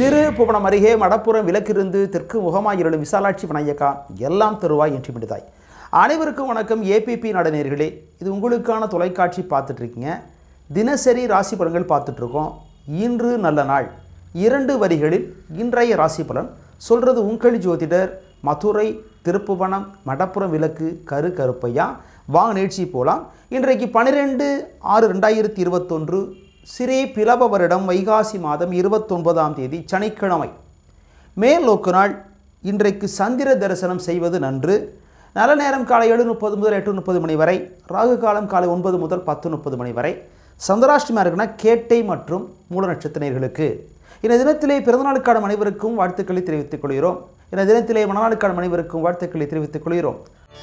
சிறு புவனம் அருகே மடப்புறம் விலக்கிருந்து தெற்கு முகமாயிருளும் விசாலாட்சி விநாயகா எல்லாம் தருவாய் என்று மிடுதாய் அனைவருக்கும் வணக்கம் ஏபிபி நடனேர்களே இது உங்களுக்கான தொலைக்காட்சி பார்த்துட்டு இருக்கீங்க தினசரி ராசி பலன்கள் பார்த்துட்டு இருக்கோம் இன்று நல்ல நாள் இரண்டு வரிகளில் இன்றைய ராசி பலன் சொல்கிறது உங்கள் ஜோதிடர் மதுரை திருப்புவனம் மடப்புறம் விளக்கு கரு கருப்பையா வாங்க நிகழ்ச்சி போகலாம் இன்றைக்கு பன்னிரெண்டு ஆறு ரெண்டாயிரத்தி இருபத்தொன்று சிறே பிளவ வருடம் வைகாசி மாதம் இருபத்தொன்பதாம் தேதி சனிக்கிழமை மேல் நோக்கு நாள் இன்றைக்கு சந்திர தரிசனம் செய்வது நன்று நல்ல நேரம் காலை ஏழு முப்பது முதல் எட்டு முப்பது மணி வரை ராகு காலம் காலை ஒன்பது முதல் பத்து முப்பது மணி வரை சந்திராஷ்டமா இருக்குன்னா கேட்டை மற்றும் மூல நட்சத்திரர்களுக்கு இந்த தினத்திலே பிறந்தநாளுக்கான அனைவருக்கும் வாழ்த்துக்களை தெரிவித்துக் கொள்கிறோம் இந்த தினத்திலே மணநாளுக்கான அனைவருக்கும் வாழ்த்துக்களை தெரிவித்துக் கொள்கிறோம்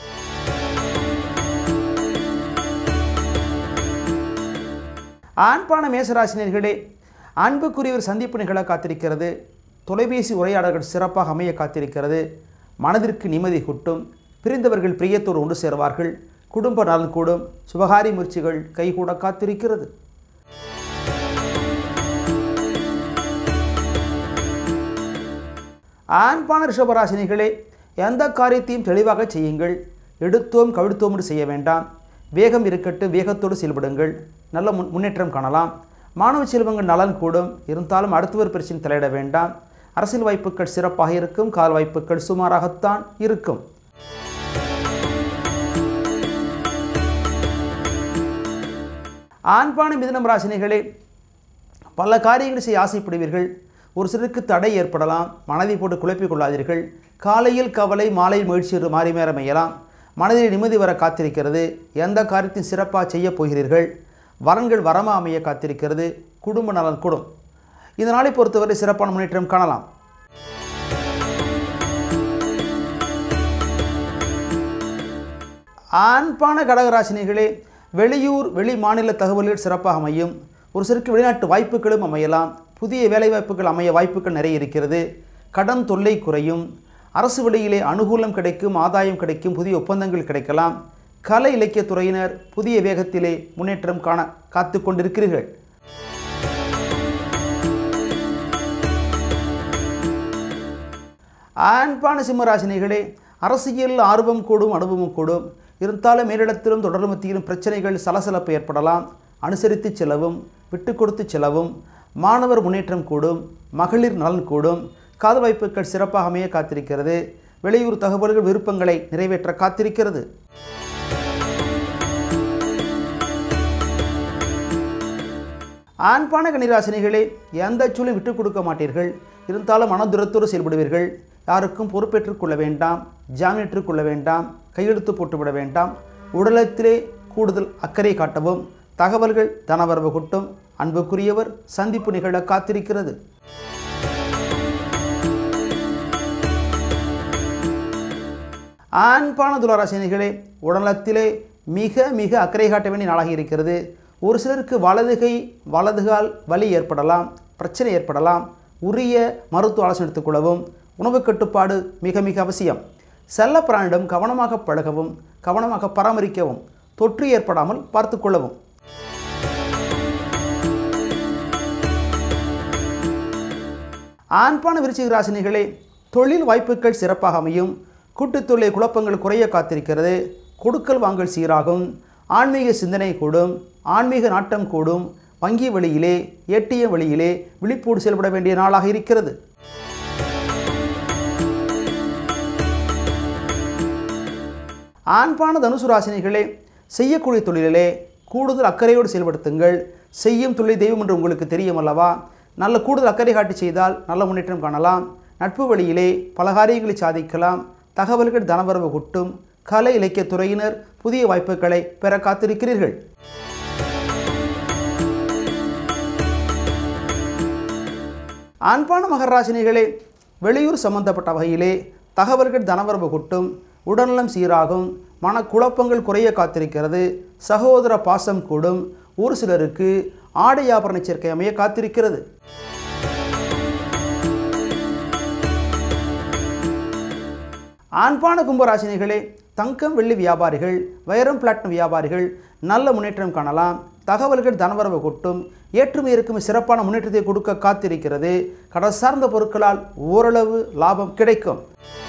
ஆண்பான மேசராசினியர்களே அன்புக்குரியவர் சந்திப்பு நிகழ காத்திருக்கிறது தொலைபேசி உரையாடல்கள் சிறப்பாக அமைய காத்திருக்கிறது மனதிற்கு நிம்மதி கூட்டும் பிரிந்தவர்கள் பிரியத்தோடு ஒன்று சேர்வார்கள் குடும்ப நலன் கூடும் சுபகாரி முயற்சிகள் கைகூட காத்திருக்கிறது ஆண்பான ரிஷபராசினிகளே எந்த காரியத்தையும் தெளிவாக செய்யுங்கள் எடுத்தோம் கவிழ்த்தோம் என்று செய்ய வேண்டாம் வேகம் இருக்கட்டும் வேகத்தோடு செயல்படுங்கள் நல்ல முன் முன்னேற்றம் காணலாம் மாணவ செல்வங்கள் நலன் கூடும் இருந்தாலும் அடுத்தவர் பிரச்சனை தலையிட வேண்டாம் அரசியல் வாய்ப்புகள் சிறப்பாக இருக்கும் கால் வாய்ப்புகள் சுமாராகத்தான் இருக்கும் ஆண்பான மிதனம் ராசினிகளே பல காரியங்களை செய்ய ஆசைப்படுவீர்கள் ஒரு சிலருக்கு தடை ஏற்படலாம் மனதை போட்டு குழப்பிக் கொள்ளாதீர்கள் காலையில் கவலை மாலை முயற்சி என்று மாறி மேற மையலாம் மனதில் நிம்மதி வர காத்திருக்கிறது எந்த காரியத்தையும் சிறப்பாக செய்ய போகிறீர்கள் வரன்கள் வரமா அமைய காத்திருக்கிறது குடும்ப நலன் கூடும் இந்த நாளை பொறுத்தவரை சிறப்பான முன்னேற்றம் காணலாம் ஆண்பான கடகராசினிகளே வெளியூர் வெளி மாநில தகவல்கள் சிறப்பாக அமையும் ஒரு சிலருக்கு வெளிநாட்டு வாய்ப்புகளும் அமையலாம் புதிய வேலைவாய்ப்புகள் அமைய வாய்ப்புகள் நிறைய இருக்கிறது கடன் தொல்லை குறையும் அரசு வழியிலே அனுகூலம் கிடைக்கும் ஆதாயம் கிடைக்கும் புதிய ஒப்பந்தங்கள் கிடைக்கலாம் கலை இலக்கியத் துறையினர் புதிய வேகத்திலே முன்னேற்றம் காண காத்து கொண்டிருக்கிறீர்கள் ஆண்பான சிம்மராசினிகளே அரசியல் ஆர்வம் கூடும் அனுபவம் கூடும் இருந்தாலும் மேலிடத்திலும் தொடர் மத்தியிலும் பிரச்சனைகள் சலசலப்பு ஏற்படலாம் அனுசரித்து செலவும் விட்டு கொடுத்து செலவும் மாணவர் முன்னேற்றம் கூடும் மகளிர் நலன் கூடும் காதல் வாய்ப்புகள் சிறப்பாக அமைய காத்திருக்கிறது வெளியூர் தகவல்கள் விருப்பங்களை நிறைவேற்ற காத்திருக்கிறது ஆண்பான கன்னிராசினிகளே எந்த சூழலும் விட்டுக் கொடுக்க மாட்டீர்கள் இருந்தாலும் மனதுரத்தோடு செயல்படுவீர்கள் யாருக்கும் பொறுப்பேற்றுக் கொள்ள வேண்டாம் ஜாமீனேற்றுக் கொள்ள வேண்டாம் கையெழுத்து போட்டுவிட வேண்டாம் உடலத்திலே கூடுதல் அக்கறை காட்டவும் தகவல்கள் தனவரவு கொட்டும் அன்புக்குரியவர் சந்திப்பு நிகழ காத்திருக்கிறது ஆண்பான துளாராசினிகளே உடலத்திலே மிக மிக அக்கறை காட்ட வேண்டிய நாளாக இருக்கிறது ஒரு சிலருக்கு வலதுகை வலதுகால் வலி ஏற்படலாம் பிரச்சனை ஏற்படலாம் உரிய மருத்துவ ஆலோசனை எடுத்துக்கொள்ளவும் உணவு கட்டுப்பாடு மிக மிக அவசியம் செல்ல பிராணிடம் கவனமாக பழகவும் கவனமாக பராமரிக்கவும் தொற்று ஏற்படாமல் பார்த்து கொள்ளவும் ஆண்பான விருச்சிக ராசினிகளே தொழில் வாய்ப்புகள் சிறப்பாக அமையும் கூட்டுத் தொழில் குழப்பங்கள் குறைய காத்திருக்கிறது கொடுக்கல் வாங்கல் சீராகும் ஆன்மீக சிந்தனை கூடும் ஆன்மீக நாட்டம் கூடும் வங்கி வழியிலே ஏடிஎம் வழியிலே விழிப்போடு செயல்பட வேண்டிய நாளாக இருக்கிறது ஆண்பான தனுசு ராசினிகளே செய்யக்கூடிய தொழிலிலே கூடுதல் அக்கறையோடு செயல்படுத்துங்கள் செய்யும் தொழில் தெய்வம் என்று உங்களுக்கு தெரியும் அல்லவா நல்ல கூடுதல் அக்கறை காட்டி செய்தால் நல்ல முன்னேற்றம் காணலாம் நட்பு வழியிலே பல காரியங்களை சாதிக்கலாம் தகவல்கள் தனவரவு கொட்டும் கலை இலக்கியத் துறையினர் புதிய வாய்ப்புகளை பெற காத்திருக்கிறீர்கள் ஆண்பான மகராசினிகளே வெளியூர் சம்பந்தப்பட்ட வகையிலே தகவல்கள் தனவரவு கொட்டும் உடல்நலம் சீராகும் மனக்குழப்பங்கள் குறைய காத்திருக்கிறது சகோதர பாசம் கூடும் ஒரு சிலருக்கு ஆடை ஆபரண சேர்க்கை அமைய காத்திருக்கிறது ஆண்பான கும்பராசினிகளே தங்கம் வெள்ளி வியாபாரிகள் வைரம் பிளாட்டினம் வியாபாரிகள் நல்ல முன்னேற்றம் காணலாம் தகவல்கள் தனவரவு கொட்டும் ஏற்றுமை இருக்கும் சிறப்பான முன்னேற்றத்தை கொடுக்க காத்திருக்கிறது கடல் சார்ந்த பொருட்களால் ஓரளவு லாபம் கிடைக்கும்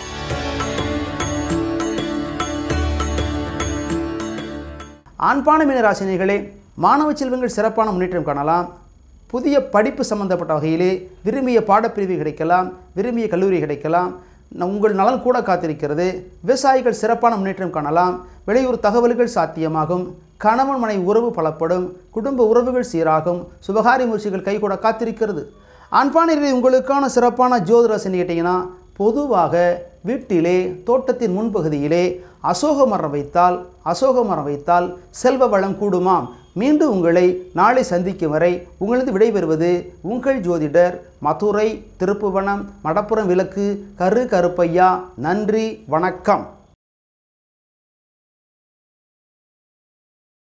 ஆண்பான மீனராசினிகளே மாணவ செல்வங்கள் சிறப்பான முன்னேற்றம் காணலாம் புதிய படிப்பு சம்பந்தப்பட்ட வகையிலே விரும்பிய பாடப்பிரிவு கிடைக்கலாம் விரும்பிய கல்லூரி கிடைக்கலாம் ந- உங்கள் நலன் கூட காத்திருக்கிறது விவசாயிகள் சிறப்பான முன்னேற்றம் காணலாம் வெளியூர் தகவல்கள் சாத்தியமாகும் கணவன் மனை உறவு பலப்படும் குடும்ப உறவுகள் சீராகும் சுபகாரி முயற்சிகள் கைகூட காத்திருக்கிறது ஆண்பானியர்களை உங்களுக்கான சிறப்பான ஜோதிரசன் கேட்டிங்கன்னா பொதுவாக வீட்டிலே தோட்டத்தின் முன்பகுதியிலே அசோக மரம் வைத்தால் அசோக மரம் வைத்தால் செல்வ வளம் கூடுமாம் மீண்டும் உங்களை நாளை சந்திக்கும் வரை உங்களது விடைபெறுவது உங்கள் ஜோதிடர் மதுரை திருப்புவனம் மடப்புறம் விளக்கு கரு கருப்பையா நன்றி வணக்கம்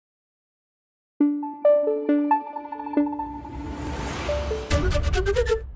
Thank you.